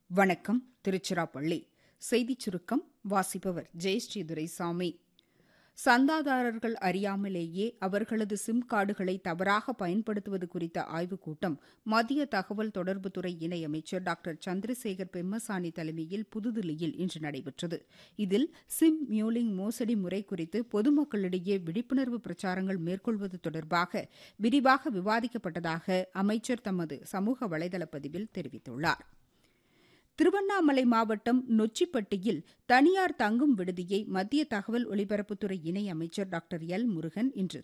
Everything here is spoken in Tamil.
வணக்கம் திருச்சிராப்பள்ளி செய்திச் சுருக்கம் வாசிப்பவர் ஜெயஸ்ரீ துரைசாமி சந்தாதாரர்கள் அறியாமலேயே அவர்களது சிம் கார்டுகளை தவறாக பயன்படுத்துவது குறித்த ஆய்வுக் கூட்டம் மத்திய தகவல் தொடர்புத்துறை இணையமைச்சர் டாக்டர் சந்திரசேகர் பெம்மசானி தலைமையில் புதுதில்லியில் இன்று நடைபெற்றது இதில் சிம் மியூலிங் மோசடி முறை குறித்து பொதுமக்களிடையே விழிப்புணர்வு பிரச்சாரங்கள் மேற்கொள்வது தொடர்பாக விரிவாக விவாதிக்கப்பட்டதாக அமைச்சர் தமது சமூக வலைதள பதிவில் தெரிவித்துள்ளாா் திருவண்ணாமலை மாவட்டம் நொச்சிப்பட்டியில் தனியார் தங்கும் விடுதியை மத்திய தகவல் ஒலிபரப்புத்துறை இணையமைச்சர் டாக்டர் எல் முருகன் இன்று